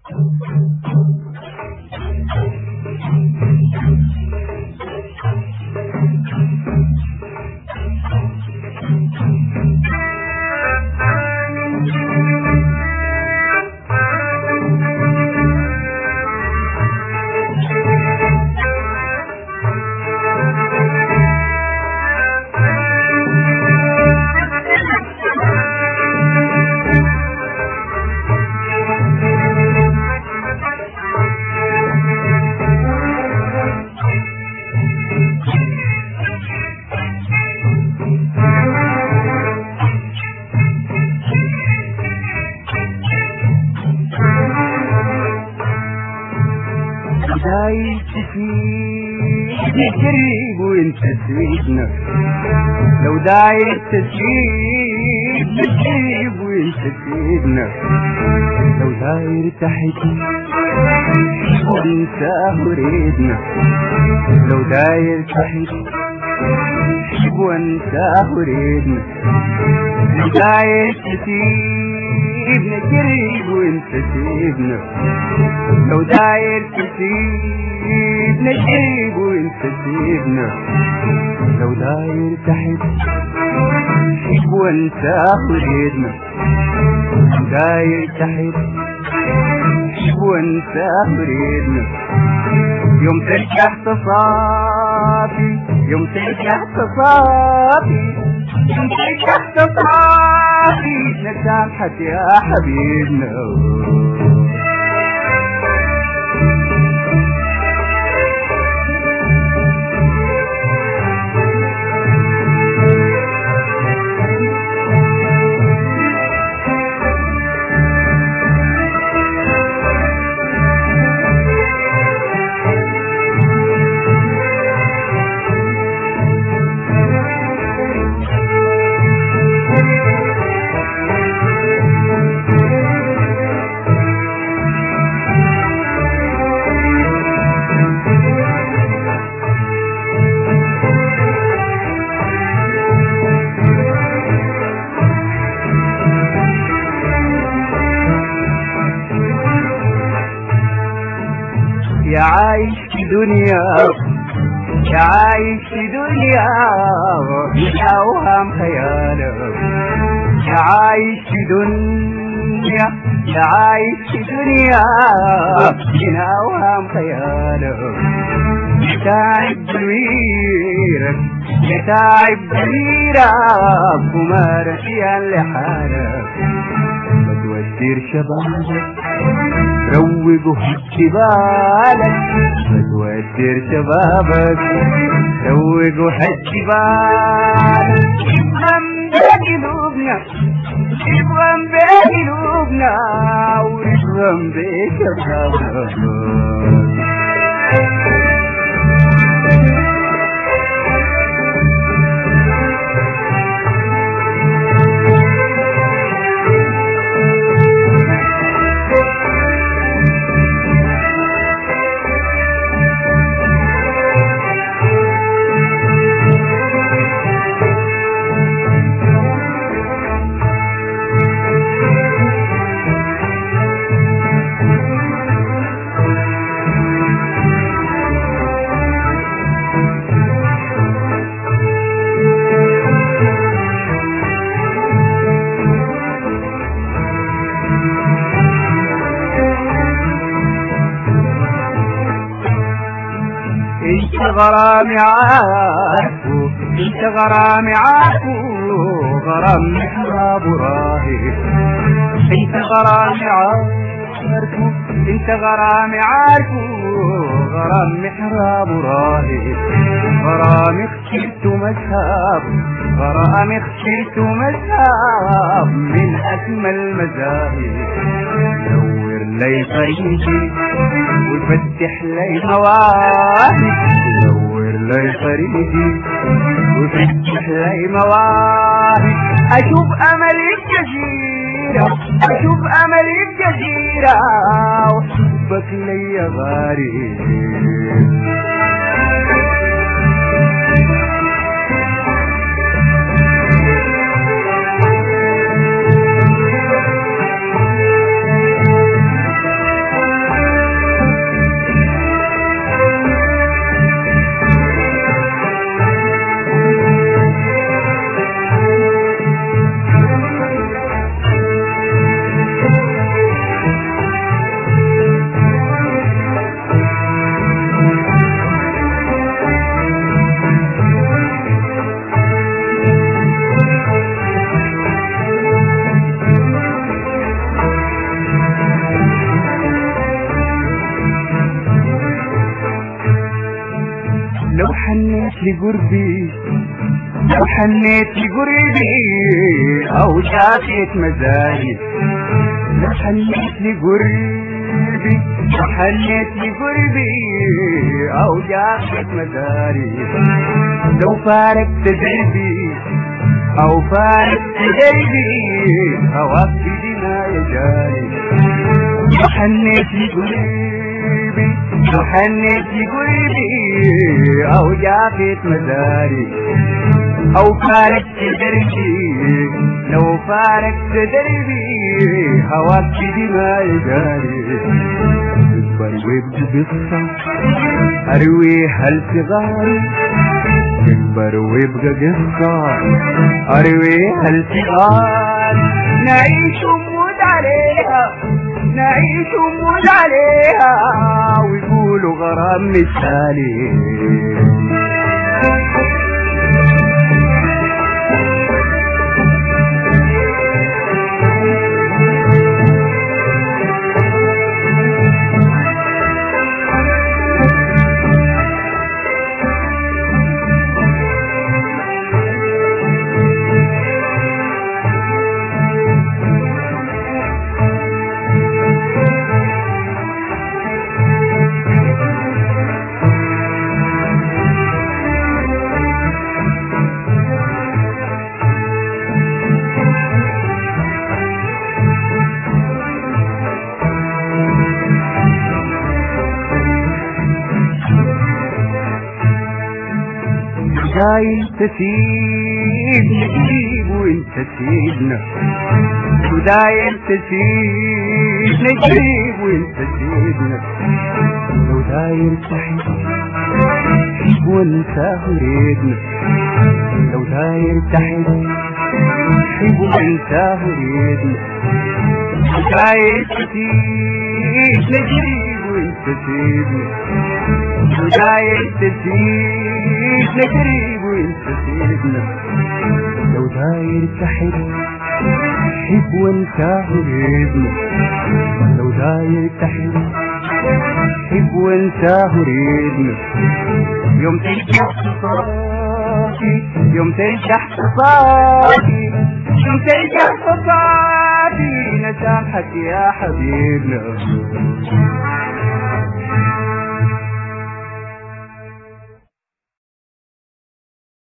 دايس فيك قريب وانت سيدنا لو دايس فيك قريب وانت سيدنا لو داير تحت وانت وريدنا لو داير تحت وانت وريدنا لو داير تسيبنا قريب وانت سيدنا لو داير تسيبنا قريب وانت سيبنا لو داير تحت وانت وريدنا لو داير تحت وانت وريدنا يوم ترجع تصافي يوم ترجع تصافي يوم ترجع تصافي نسامحك يا حبيبنا يا عايش في دنيا يا عايش في دنيا يا اوهام خيالك يا عايش في دنيا يا عايش في دنيا يا اوهام خيالك يا تعب ضميرك يا تعب ضميرك وما رشيا لحالك ما تودير شبابك روقوا حج بالك ما تودير شبابك روقوا حج بالك افهم بقلوبنا افهم بقلوبنا وافهم بشبابك انت غرامي عاكو انت غرامي عاكو غرام محراب راهي انت غرامي عارفو انت غرامي عارفو غرام محراب راهي غرامي خسرت مذهب غرامي خسرت مذهب من اجمل مذاهب نور لي طريقي وفتح لي مواهب نور لي طريقي وفتح لي مواهب اشوف املي الجزيرة اشوف املي الجزيرة وحبك لي غاري حنيت لقربي لو حنيت لقربي او شافيت مزاجي لو حنيت لقربي لو حنيت لقربي او جافت مداري لو فارقت دربي او فارقت دربي هواك في دماء جاري لو حنيت لقربي لو حنيت لقربي او جافت مداري او فارقت دربي لو فارقت دربي هواك في دماء جاري تكبر ويبقى قصة اروي هالصغار تكبر ويبقى قصة اروي هالصغار نعيش ونموت عليها نعيش ونموت عليها ويقولوا غرام مثالي جاي تسيب نجيب وانت تسيبنا ودايم تسيب نجيب وانت تسيبنا لو داير تحب وانت هريدنا لو داير تحب حب وانت هريدنا داير تسيب نجيب وانت تسيبنا وداير تسيب نجريب وانت تسيبنا لو داير تحب حب وانت هريبنا لو داير تحب حب وانت هريبنا يوم ترجع صافي يوم ترجع صافي يوم ترجع صافي نسامحك يا حبيبنا